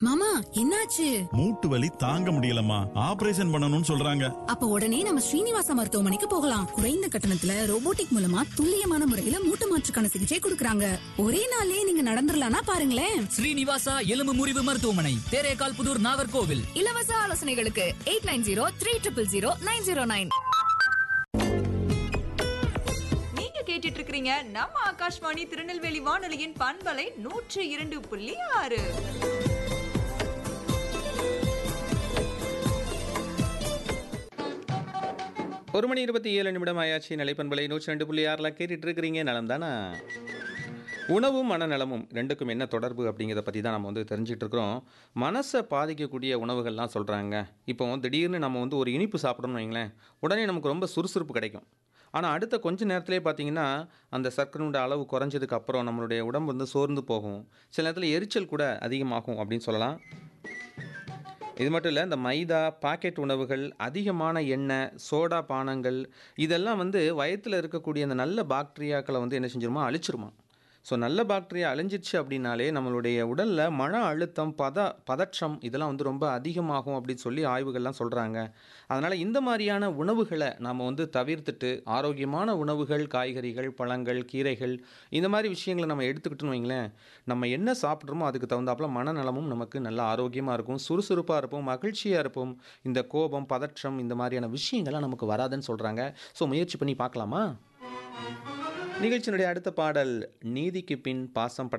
மாமா என்னாச்சு மூட்டு வலி தாங்க முடியலம்மா ஆபரேஷன் பண்ணணும்னு சொல்றாங்க அப்ப உடனே நம்ம ஸ்ரீனிவாச மருத்துவமனைக்கு போகலாம் குறைந்த கட்டணத்துல ரோபோட்டிக் மூலமா துல்லியமான முறையில மூட்டு மாற்றுக்கான சிகிச்சை கொடுக்கறாங்க ஒரே நாள்லயே நீங்க நடந்துடலாம்னா பாருங்களேன் ஸ்ரீனிவாசா எலும்பு முறிவு மருத்துவமனை தேரேகால் புதூர் நாகர்கோவில் இலவச ஆலோசனைகளுக்கு eight nine zero three triple zero nine zero nine நீங்க கேட்டுட்டு இருக்கிறீங்க நம்ம ஆகாஷ்வாணி திருநெல்வேலி வானொலியின் பண்பலை நூற்று இரண்டு புள்ளி ஆறு ஒரு மணி இருபத்தி ஏழு நிமிடம் ஆயாச்சு நிலைப்பண்பலை நூற்றி ரெண்டு புள்ளி ஆறில் கேட்டுட்டு இருக்கிறீங்க நலம் தானே உணவும் மனநலமும் ரெண்டுக்கும் என்ன தொடர்பு அப்படிங்கிறத பற்றி தான் நம்ம வந்து தெரிஞ்சுட்டு இருக்கிறோம் மனசை பாதிக்கக்கூடிய உணவுகள்லாம் சொல்கிறாங்க இப்போ திடீர்னு நம்ம வந்து ஒரு இனிப்பு சாப்பிடணும்னு வைங்களேன் உடனே நமக்கு ரொம்ப சுறுசுறுப்பு கிடைக்கும் ஆனால் அடுத்த கொஞ்ச நேரத்திலே பார்த்தீங்கன்னா அந்த சர்க்கரையோட அளவு குறைஞ்சதுக்கு அப்புறம் நம்மளுடைய உடம்பு வந்து சோர்ந்து போகும் சில நேரத்தில் எரிச்சல் கூட அதிகமாகும் அப்படின்னு சொல்லலாம் இது மட்டும் இல்லை இந்த மைதா பாக்கெட் உணவுகள் அதிகமான எண்ணெய் சோடா பானங்கள் இதெல்லாம் வந்து வயத்தில் இருக்கக்கூடிய அந்த நல்ல பாக்டீரியாக்களை வந்து என்ன செஞ்சிருமா அழிச்சிருமா ஸோ நல்ல பாக்டீரியா அழிஞ்சிருச்சு அப்படின்னாலே நம்மளுடைய உடலில் மன அழுத்தம் பத பதற்றம் இதெல்லாம் வந்து ரொம்ப அதிகமாகும் அப்படின்னு சொல்லி ஆய்வுகள்லாம் சொல்கிறாங்க அதனால் இந்த மாதிரியான உணவுகளை நாம் வந்து தவிர்த்துட்டு ஆரோக்கியமான உணவுகள் காய்கறிகள் பழங்கள் கீரைகள் இந்த மாதிரி விஷயங்களை நம்ம எடுத்துக்கிட்டோன்னு வைங்களேன் நம்ம என்ன சாப்பிட்றோமோ அதுக்கு தகுந்தாப்புல மனநலமும் நமக்கு நல்ல ஆரோக்கியமாக இருக்கும் சுறுசுறுப்பாக இருப்போம் மகிழ்ச்சியாக இருப்போம் இந்த கோபம் பதற்றம் இந்த மாதிரியான விஷயங்கள்லாம் நமக்கு வராதுன்னு சொல்கிறாங்க ஸோ முயற்சி பண்ணி பார்க்கலாமா நிகழ்ச்சியினுடைய அடுத்த பாடல் நீதிக்கு பின் பாசம் பட